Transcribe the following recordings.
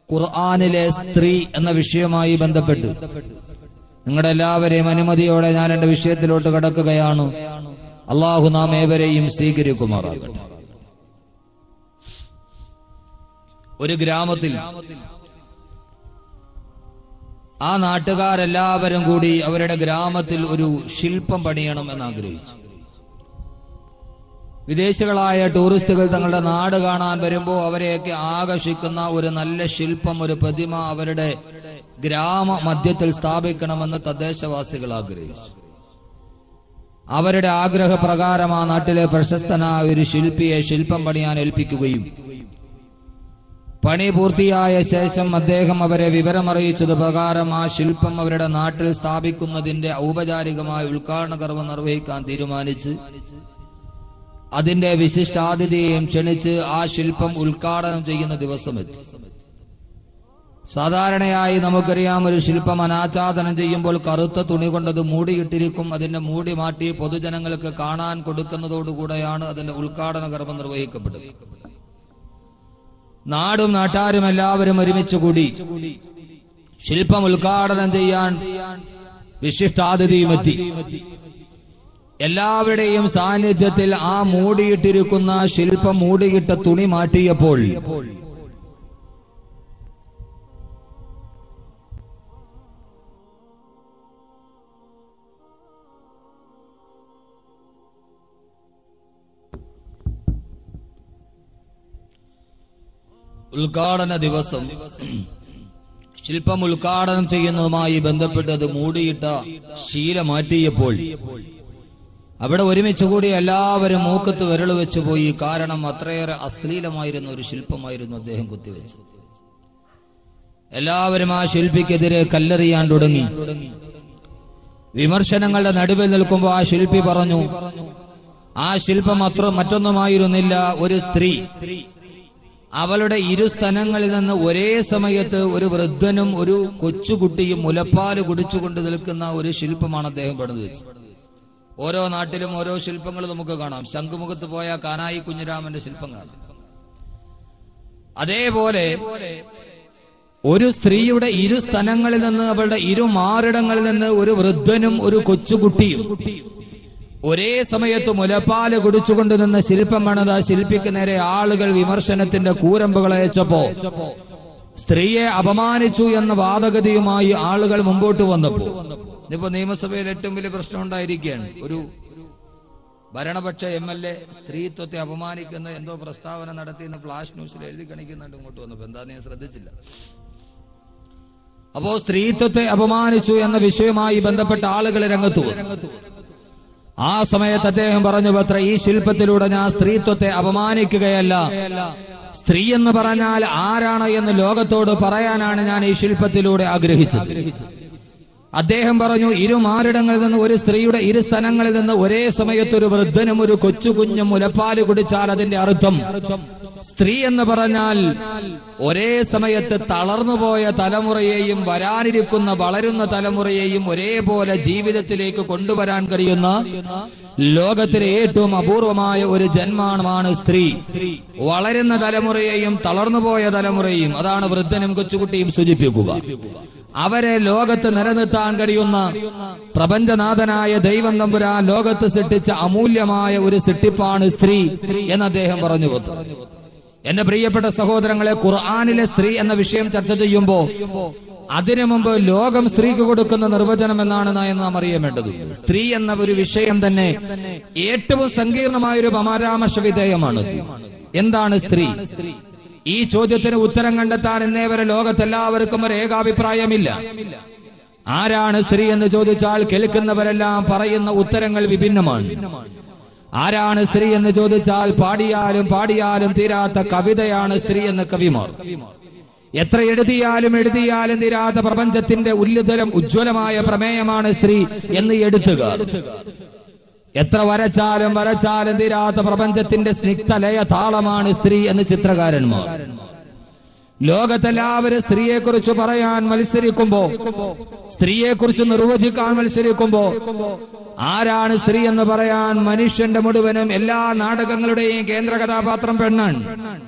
ഖുർആാനിലെ സ്ത്രീ എന്ന വിഷയവുമായി ബന്ധപ്പെട്ട് നിങ്ങളുടെ എല്ലാവരെയും അനുമതിയോടെ ഞാൻ എന്റെ വിഷയത്തിലോട്ട് കടക്കുകയാണ് അള്ളാഹു നാം ഏവരെയും സ്വീകരിക്കുമാറാകട്ടെ ഒരു ഗ്രാമത്തിൽ ആ നാട്ടുകാരെല്ലാവരും കൂടി അവരുടെ ഗ്രാമത്തിൽ ഒരു ശില്പം പണിയണം എന്ന് ആഗ്രഹിച്ചു വിദേശികളായ ടൂറിസ്റ്റുകൾ തങ്ങളുടെ നാട് കാണാൻ വരുമ്പോൾ അവരെയൊക്കെ ആകർഷിക്കുന്ന ഒരു നല്ല ശില്പം ഒരു പ്രതിമ അവരുടെ ഗ്രാമ മധ്യത്തിൽ സ്ഥാപിക്കണമെന്ന് തദ്ദേശവാസികൾ ആഗ്രഹിച്ചു അവരുടെ ആഗ്രഹപ്രകാരം ആ നാട്ടിലെ പ്രശസ്തനായ ഒരു ശില്പിയെ ശില്പം പണിയാൻ ഏൽപ്പിക്കുകയും പണി പൂർത്തിയായ ശേഷം അദ്ദേഹം അവരെ വിവരമറിയിച്ചത് പ്രകാരം ആ ശില്പം അവരുടെ നാട്ടിൽ സ്ഥാപിക്കുന്നതിന്റെ ഔപചാരികമായ ഉദ്ഘാടന കർമ്മം നിർവഹിക്കാൻ തീരുമാനിച്ച് അതിന്റെ വിശിഷ്ടാതിഥിയെയും ക്ഷണിച്ച് ആ ശില്പം ഉദ്ഘാടനം ചെയ്യുന്ന ദിവസമെത്തി സാധാരണയായി നമുക്കറിയാം ഒരു ശില്പം അനാച്ഛാദനം ചെയ്യുമ്പോൾ കറുത്ത തുണി കൊണ്ടത് മൂടിയിട്ടിരിക്കും അതിന്റെ മൂടി മാറ്റി പൊതുജനങ്ങൾക്ക് കാണാൻ കൊടുക്കുന്നതോടുകൂടെയാണ് അതിന്റെ ഉദ്ഘാടന കർമ്മം നിർവഹിക്കപ്പെടുന്നത് നാടും നാട്ടാരും എല്ലാവരും ഒരുമിച്ച് കൂടി ശില്പം ഉദ്ഘാടനം ചെയ്യാൻ വിശിഷ്ടാതിഥിയും എത്തി എല്ലാവരുടെയും സാന്നിധ്യത്തിൽ ആ മൂടിയിട്ടിരിക്കുന്ന ശില്പം മൂടിയിട്ട തുണി മാറ്റിയപ്പോൾ ഉദ്ഘാടന ദിവസം ശില്പം ഉദ്ഘാടനം ചെയ്യുന്നതുമായി ബന്ധപ്പെട്ട് അത് മൂടിയിട്ട ശീല മാറ്റിയപ്പോൾ അവിടെ ഒരുമിച്ച് കൂടി എല്ലാവരും മൂക്കത്ത് വിരൽ വെച്ച് പോയി കാരണം അത്രയേറെ അശ്ലീലമായിരുന്ന ഒരു ശില്പമായിരുന്നു അദ്ദേഹം കുത്തിവെച്ചത് എല്ലാവരും ആ ശില്പിക്കെതിരെ കല്ലെറിയാൻ തുടങ്ങി വിമർശനങ്ങളുടെ നടുവിൽ നിൽക്കുമ്പോൾ ആ ശില്പി പറഞ്ഞു ആ ശില്പം അത്ര മറ്റൊന്നുമായിരുന്നില്ല ഒരു സ്ത്രീ അവളുടെ ഇരു സ്ഥലങ്ങളിൽ നിന്ന് ഒരേ സമയത്ത് ഒരു വൃദ്ധനും ഒരു കൊച്ചുകുട്ടിയും മുലപ്പാല് കുടിച്ചുകൊണ്ട് നിൽക്കുന്ന ഒരു ശില്പമാണ് അദ്ദേഹം പണിത് വെച്ചത് ഓരോ നാട്ടിലും ഓരോ ശില്പങ്ങൾ നമുക്ക് കാണാം ശംഖുമുഖത്ത് പോയ കാനായി കുഞ്ഞിരാമന്റെ ശില്പം കാണാം അതേപോലെ ഒരു സ്ത്രീയുടെ ഇരു സ്ഥലങ്ങളിൽ നിന്ന് അവളുടെ ഇരു മാറിടങ്ങളിൽ നിന്ന് ഒരു വൃദ്ധനും ഒരു കൊച്ചുകുട്ടിയും ഒരേ സമയത്ത് മുലപ്പാല് കുടിച്ചുകൊണ്ട് നിന്ന ശില്പമാണത് ആ ശില്പിക്ക് നേരെ ആളുകൾ വിമർശനത്തിന്റെ കൂരമ്പുകൾ അയച്ചപ്പോ സ്ത്രീയെ അപമാനിച്ചു എന്ന വാദഗതിയുമായി ആളുകൾ മുമ്പോട്ട് വന്നപ്പോ ഇന്നിപ്പോ നിയമസഭയിൽ ഏറ്റവും വലിയ പ്രശ്നം ഉണ്ടായിരിക്കുകയാണ് ഒരു ഭരണപക്ഷ എം എൽ എ സ്ത്രീത്വത്തെ അപമാനിക്കുന്ന എന്തോ പ്രസ്താവന നടത്തിയെന്ന് ഫ്ലാഷ് ന്യൂസിൽ എഴുതി കാണിക്കുന്നുണ്ട് ഇങ്ങോട്ട് വന്നപ്പോ എന്താന്ന് ഞാൻ ശ്രദ്ധിച്ചില്ല അപ്പോ സ്ത്രീത്വത്തെ അപമാനിച്ചു എന്ന വിഷയവുമായി ബന്ധപ്പെട്ട ആളുകൾ രംഗത്തു വന്നു. ആ സമയത്ത് അദ്ദേഹം പറഞ്ഞു പത്ര ഈ ശില്പത്തിലൂടെ ഞാൻ സ്ത്രീത്വത്തെ അപമാനിക്കുകയല്ല സ്ത്രീ എന്ന് പറഞ്ഞാൽ ആരാണ് എന്ന് ലോകത്തോട് പറയാനാണ് ഞാൻ ഈ ശില്പത്തിലൂടെ ആഗ്രഹിച്ചത് അദ്ദേഹം പറഞ്ഞു ഇരുമാറിടങ്ങളിൽ നിന്ന് ഒരു സ്ത്രീയുടെ ഇരു സ്ഥലങ്ങളിൽ നിന്ന് ഒരേ സമയത്ത് ഒരു വൃദ്ധനും ഒരു കൊച്ചു കുഞ്ഞും മുലപ്പാല് കുടിച്ചാൽ അതിന്റെ അർത്ഥം സ്ത്രീ എന്ന് പറഞ്ഞാൽ ഒരേ സമയത്ത് തളർന്നുപോയ തലമുറയെയും വരാനിരിക്കുന്ന വളരുന്ന തലമുറയെയും ഒരേപോലെ ജീവിതത്തിലേക്ക് കൊണ്ടുവരാൻ കഴിയുന്ന ലോകത്തിലെ ഏറ്റവും അപൂർവമായ ഒരു ജന്മമാണ് സ്ത്രീ വളരുന്ന തലമുറയെയും തളർന്നുപോയ തലമുറയെയും അതാണ് വൃദ്ധനും കൊച്ചുകുട്ടിയും സൂചിപ്പിക്കുക അവരെ ലോകത്ത് നിലനിർത്താൻ കഴിയുന്ന പ്രപഞ്ചനാഥനായ ദൈവം തമ്പുരാൻ ലോകത്ത് സൃഷ്ടിച്ച അമൂല്യമായ ഒരു സൃഷ്ടിപ്പാണ് സ്ത്രീ എന്ന് അദ്ദേഹം പറഞ്ഞു കൊടുത്തു എന്റെ പ്രിയപ്പെട്ട സഹോദരങ്ങളെ ഖുർആാനിലെ സ്ത്രീ എന്ന വിഷയം ചർച്ച ചെയ്യുമ്പോ അതിനു മുമ്പ് ലോകം സ്ത്രീക്ക് കൊടുക്കുന്ന നിർവചനം എന്നാണ് നാം നാം അറിയേണ്ടതുണ്ട് സ്ത്രീ എന്ന ഒരു വിഷയം തന്നെ ഏറ്റവും സങ്കീർണമായ ഒരു പരാമർശ വിധേയമാണ് എന്താണ് സ്ത്രീ ഈ ചോദ്യത്തിന് ഉത്തരം കണ്ടെത്താൻ ഇന്നേ വരെ ലോകത്തെല്ലാവർക്കും ഒരു ഏകാഭിപ്രായമില്ല ആരാണ് സ്ത്രീ എന്ന് ചോദിച്ചാൽ കേൾക്കുന്നവരെല്ലാം പറയുന്ന ഉത്തരങ്ങൾ വിഭിന്നമാണ് ആരാണ് സ്ത്രീ എന്ന് ചോദിച്ചാൽ പാടിയാലും പാടിയാലും തീരാത്ത കവിതയാണ് സ്ത്രീ എന്ന കവിമാർ എത്ര എഴുതിയാലും എഴുതിയാലും തീരാത്ത പ്രപഞ്ചത്തിന്റെ ഉല്ലുതരം ഉജ്ജ്വലമായ പ്രമേയമാണ് സ്ത്രീ എന്ന് എഴുത്തുകാർ എത്ര വരച്ചാലും വരച്ചാലും തീരാത്ത പ്രപഞ്ചത്തിന്റെ സ്നിഗ്ധലയ താളമാണ് സ്ത്രീ എന്ന് ചിത്രകാരന്മാർ ലോകത്തെല്ലാവരും സ്ത്രീയെ കുറിച്ച് പറയാൻ മത്സരിക്കുമ്പോ സ്ത്രീയെ കുറിച്ച് നിർവചിക്കാൻ മത്സരിക്കുമ്പോ ആരാണ് സ്ത്രീ എന്ന് പറയാൻ മനുഷ്യന്റെ മുഴുവനും എല്ലാ നാടകങ്ങളുടെയും കേന്ദ്ര കഥാപാത്രം പെണ്ണാണ്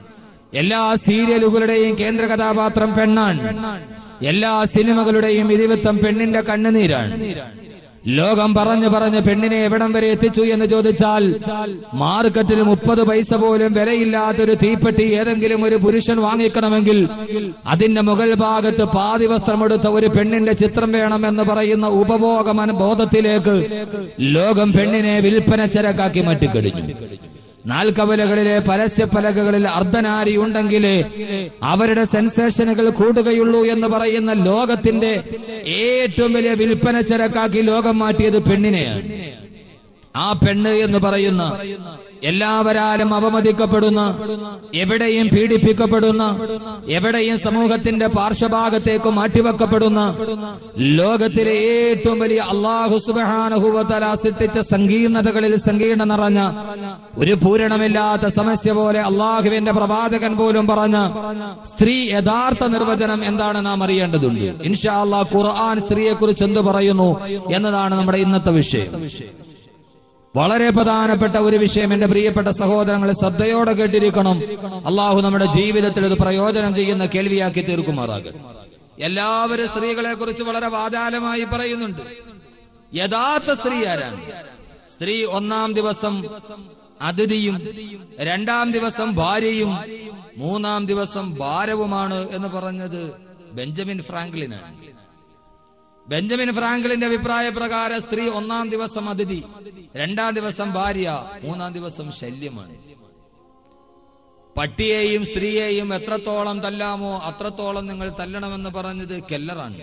എല്ലാ സീരിയലുകളുടെയും കേന്ദ്ര കഥാപാത്രം പെണ്ണാണ് എല്ലാ സിനിമകളുടെയും ഇതിവൃത്തം പെണ്ണിന്റെ കണ്ണുനീരാണ് ലോകം പറഞ്ഞു പറഞ്ഞ് പെണ്ണിനെ എവിടം വരെ എത്തിച്ചു എന്ന് ചോദിച്ചാൽ മാർക്കറ്റിൽ മുപ്പത് പൈസ പോലും വിലയില്ലാത്തൊരു തീപ്പെട്ടി ഏതെങ്കിലും ഒരു പുരുഷൻ വാങ്ങിക്കണമെങ്കിൽ അതിന്റെ മുകൾ ഭാഗത്ത് പാതി വസ്ത്രമെടുത്ത ഒരു പെണ്ണിന്റെ ചിത്രം വേണമെന്ന് പറയുന്ന ഉപഭോഗമന ബോധത്തിലേക്ക് ലോകം പെണ്ണിനെ വിൽപ്പന ചരക്കാക്കി മറ്റിക്കഴിഞ്ഞു നാൽക്കവലകളിലെ പരസ്യപ്പലകകളിൽ അർദ്ധനാരി ഉണ്ടെങ്കിലേ അവരുടെ സെൻസേഷനുകൾ കൂടുകയുള്ളൂ എന്ന് പറയുന്ന ലോകത്തിന്റെ ഏറ്റവും വലിയ വിൽപ്പന ചരക്കാക്കി ലോകം മാറ്റിയത് പെണ്ണിനെയാണ് ആ പെണ്ണ് എന്ന് പറയുന്ന എല്ലാവരാലും അവമതിക്കപ്പെടുന്ന എവിടെയും പീഡിപ്പിക്കപ്പെടുന്ന എവിടെയും സമൂഹത്തിന്റെ പാർശ്വഭാഗത്തേക്ക് മാറ്റിവെക്കപ്പെടുന്ന ലോകത്തിലെ ഏറ്റവും വലിയ അള്ളാഹു സുബാനുഭവത്തല സൃഷ്ടിച്ച സങ്കീർണതകളിൽ സങ്കീർണ നിറഞ്ഞ ഒരു പൂരണമില്ലാത്ത സമസ്യ പോലെ അള്ളാഹുവിന്റെ പ്രവാചകൻ പോലും പറഞ്ഞ സ്ത്രീ യഥാർത്ഥ നിർവചനം എന്താണ് നാം അറിയേണ്ടതുണ്ട് ഇൻഷാ അള്ളാഹ് ഖുർആൻ സ്ത്രീയെ കുറിച്ച് എന്ത് പറയുന്നു എന്നതാണ് നമ്മുടെ ഇന്നത്തെ വിഷയം വളരെ പ്രധാനപ്പെട്ട ഒരു വിഷയം എന്റെ പ്രിയപ്പെട്ട സഹോദരങ്ങളെ ശ്രദ്ധയോടെ കേട്ടിരിക്കണം അള്ളാഹു നമ്മുടെ ജീവിതത്തിൽ ഇത് പ്രയോജനം ചെയ്യുന്ന കേൾവിയാക്കി തീർക്കുമാറാകും എല്ലാവരും സ്ത്രീകളെ കുറിച്ച് വളരെ വാചാലമായി പറയുന്നുണ്ട് യഥാർത്ഥ സ്ത്രീ ആരാണ് സ്ത്രീ ഒന്നാം ദിവസം അതിഥിയും രണ്ടാം ദിവസം ഭാര്യയും മൂന്നാം ദിവസം ഭാരവുമാണ് എന്ന് പറഞ്ഞത് ബെഞ്ചമിൻ ഫ്രാങ്ക്ലിനാണ് ബെഞ്ചമിൻ ഫ്രാങ്ക്ലിന്റെ അഭിപ്രായ പ്രകാരം സ്ത്രീ ഒന്നാം ദിവസം അതിഥി രണ്ടാം ദിവസം ഭാര്യ മൂന്നാം ദിവസം ശല്യമാണ് പട്ടിയെയും സ്ത്രീയെയും എത്രത്തോളം തല്ലാമോ അത്രത്തോളം നിങ്ങൾ തല്ലണമെന്ന് പറഞ്ഞത് കെല്ലറാണ്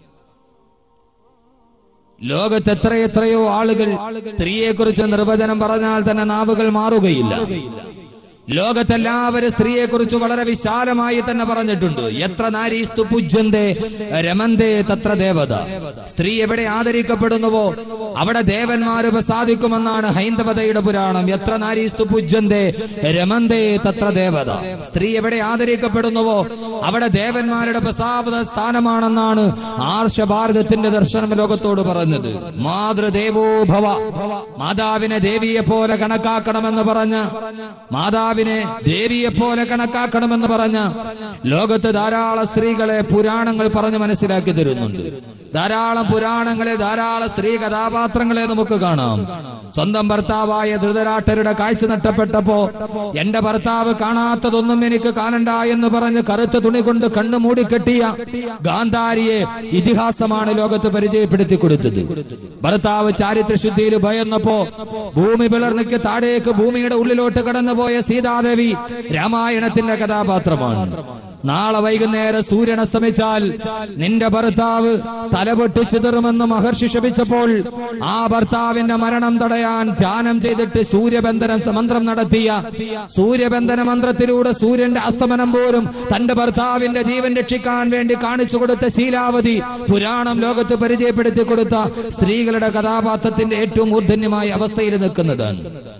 ലോകത്ത് എത്രയെത്രയോ ആളുകൾ സ്ത്രീയെക്കുറിച്ച് നിർവചനം പറഞ്ഞാൽ തന്നെ നാവുകൾ മാറുകയില്ല ലോകത്തെല്ലാവരും സ്ത്രീയെക്കുറിച്ച് വളരെ വിശാലമായി തന്നെ പറഞ്ഞിട്ടുണ്ട് എത്ര നാരീസ്തു പൂജ്യന്തേ രമന്തേ തത്ര ദേവത സ്ത്രീ എവിടെ ആദരിക്കപ്പെടുന്നുവോ അവിടെ ദേവന്മാർ സാധിക്കുമെന്നാണ് ഹൈന്ദവതയുടെ പുരാണം എത്ര നാരീസ്തു പൂജ്യന്തേ രമന്തേ തത്ര ദേവത സ്ത്രീ എവിടെ ആദരിക്കപ്പെടുന്നുവോ അവിടെ ദേവന്മാരുടെ പ്രസാദ സ്ഥാനമാണെന്നാണ് ആർഷ ഭാരതത്തിന്റെ ദർശനം ലോകത്തോട് പറഞ്ഞത് മാതൃദേവോ ഭവ മാതാവിനെ ദേവിയെ പോലെ കണക്കാക്കണമെന്ന് പറഞ്ഞ് മാതാവിനെ ദേവിയെ പോലെ കണക്കാക്കണമെന്ന് പറഞ്ഞ് ലോകത്ത് ധാരാളം സ്ത്രീകളെ പുരാണങ്ങൾ പറഞ്ഞ് മനസ്സിലാക്കി തരുന്നുണ്ട് ധാരാളം പുരാണങ്ങളെ ധാരാളം സ്ത്രീ കഥാപാത്രങ്ങളെ നമുക്ക് കാണാം സ്വന്തം ഭർത്താവായ ധൃതരാട്ടരുടെ കാഴ്ച നഷ്ടപ്പെട്ടപ്പോ എന്റെ ഭർത്താവ് കാണാത്തതൊന്നും എനിക്ക് കാണണ്ട എന്ന് പറഞ്ഞ് കറുത്ത തുണി കൊണ്ട് കണ്ണു മൂടിക്കെട്ടിയ ഗാന്ധാരിയെ ഇതിഹാസമാണ് ലോകത്ത് പരിചയപ്പെടുത്തി കൊടുത്തത് ഭർത്താവ് ചാരിത്രശുദ്ധിയിൽ ഭയന്നപ്പോ ഭൂമി പിളർന്നിക്ക് താഴേക്ക് ഭൂമിയുടെ ഉള്ളിലോട്ട് കടന്നുപോയ സീതാദേവി രാമായണത്തിന്റെ കഥാപാത്രമാണ് നാളെ വൈകുന്നേരം സൂര്യൻ അസ്തമിച്ചാൽ നിന്റെ ഭർത്താവ് തലപൊട്ടി ചിതറുമെന്ന് മഹർഷി ശപിച്ചപ്പോൾ ആ ഭർത്താവിന്റെ മരണം തടയാൻ ധ്യാനം ചെയ്തിട്ട് സൂര്യബന്ധന മന്ത്രം നടത്തിയ സൂര്യബന്ധന മന്ത്രത്തിലൂടെ സൂര്യന്റെ അസ്തമനം പോലും തന്റെ ഭർത്താവിന്റെ ജീവൻ രക്ഷിക്കാൻ വേണ്ടി കാണിച്ചു കൊടുത്ത ശീലാവതി പുരാണം ലോകത്ത് പരിചയപ്പെടുത്തി കൊടുത്ത സ്ത്രീകളുടെ കഥാപാത്രത്തിന്റെ ഏറ്റവും മൂർധന്യമായ അവസ്ഥയിൽ നിൽക്കുന്നതാണ്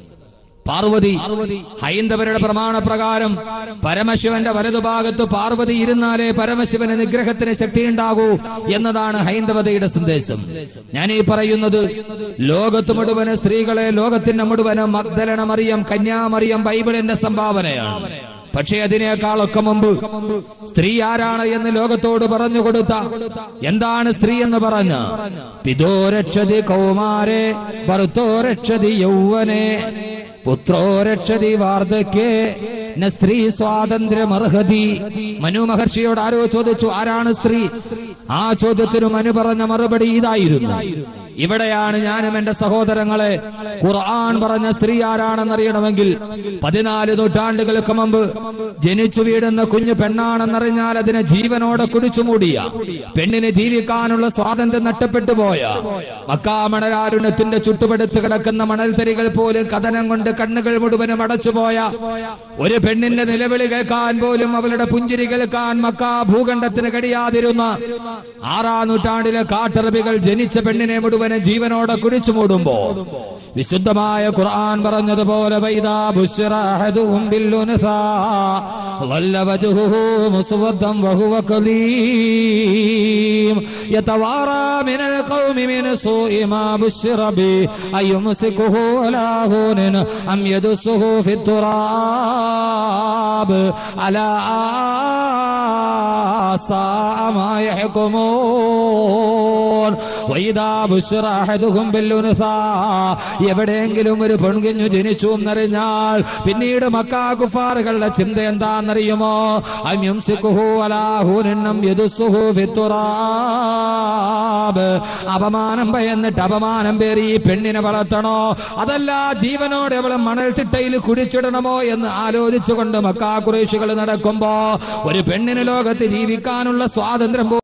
പാർവതി ഹൈന്ദവരുടെ പ്രമാണ പ്രകാരം പരമശിവന്റെ വലതുഭാഗത്ത് പാർവതി ഇരുന്നാലേ പരമശിവന് നിഗ്രഹത്തിന് ശക്തി ഉണ്ടാകൂ എന്നതാണ് ഹൈന്ദവതയുടെ സന്ദേശം ഞാൻ ഈ പറയുന്നത് ലോകത്ത് മുഴുവന് സ്ത്രീകളെ ലോകത്തിന്റെ മുഴുവന് മഗ്ദലന മറിയം കന്യാമറിയം ബൈബിളിന്റെ സംഭാവനയാണ് പക്ഷേ അതിനേക്കാളൊക്കെ മുമ്പ് സ്ത്രീ ആരാണ് എന്ന് ലോകത്തോട് പറഞ്ഞു കൊടുത്ത എന്താണ് സ്ത്രീ എന്ന് പറഞ്ഞ പിതോ രക്ഷതി കൗമാരെ ഭർത്തോ രക്ഷതി യൗവനെ പുത്രോ രക്ഷതി വാർദ്ധക്യേ ന സ്ത്രീ സ്വാതന്ത്ര്യമർഹതി മനു മഹർഷിയോട് ആരോ ചോദിച്ചു ആരാണ് സ്ത്രീ ആ ചോദ്യത്തിന് മനു പറഞ്ഞ മറുപടി ഇതായിരുന്നു ഇവിടെയാണ് ഞാനും എന്റെ സഹോദരങ്ങളെ ഖുർആൻ പറഞ്ഞ സ്ത്രീ ആരാണെന്നറിയണമെങ്കിൽ പതിനാല് നൂറ്റാണ്ടുകൾക്ക് മുമ്പ് ജനിച്ചു വീടുന്ന കുഞ്ഞു പെണ്ണാണെന്നറിഞ്ഞാൽ അതിനെ ജീവനോടെ കുടിച്ചു മൂടിയ പെണ്ണിന് ജീവിക്കാനുള്ള സ്വാതന്ത്ര്യം നഷ്ടപ്പെട്ടു പോയ മക്കാമണരാരുണ്യത്തിന്റെ ചുട്ടുപടുത്ത് കിടക്കുന്ന മണൽത്തരികൾ പോലും കഥനം കൊണ്ട് കണ്ണുകൾ മുഴുവനും അടച്ചുപോയ ഒരു പെണ്ണിന്റെ നിലവിളി കേൾക്കാൻ പോലും അവളുടെ പുഞ്ചിരി കേൾക്കാൻ മക്ക ഭൂഖണ്ഡത്തിന് കഴിയാതിരുന്ന ആറാം നൂറ്റാണ്ടിലെ കാട്ടറബികൾ ജനിച്ച പെണ്ണിനെ മുഴുവനും ജീവനോടെ കുഴിച്ചു മൂടുമ്പോ വിശുദ്ധമായ ഖുർആൻ പറഞ്ഞതുപോലെ വൈദാ ബുശ്റ അഹദുഹും ബില്ലുൻസാ ظل وجهه مسودا وهو كليم يتوارى من القوم من سوء ما بشر به أيمسكه على هون أم يدسه في التراب ഉൻസാബ് അലാ സാമാ യഹ്കുമൂൻ വൈദാ ബുശ്റ അഹദുഹും ബിൽഉൻസാ എവിടെയെങ്കിലും ഒരു പെൺകുഞ്ഞു ജനിച്ചു എന്നറിഞ്ഞാൽ പിന്നീട് മക്കാ കുഫാറുകളുടെ ചിന്ത എന്താണെന്നറിയുമോ അമ്യുംസിക്കുഹു അലാഹൂനം യദുസുഹു ഫിത്തുറാബ് അപമാനം ഭയന്നിട്ട് അപമാനം പേറി ഈ പെണ്ണിനെ വളർത്തണോ അതല്ല ജീവനോടെ അവളെ മണൽ തിട്ടയിൽ കുടിച്ചിടണമോ എന്ന് ആലോചിച്ചുകൊണ്ട് മക്കാ കുറേശികൾ നടക്കുമ്പോ ഒരു പെണ്ണിന് ലോകത്ത് ജീവിക്കാനുള്ള സ്വാതന്ത്ര്യം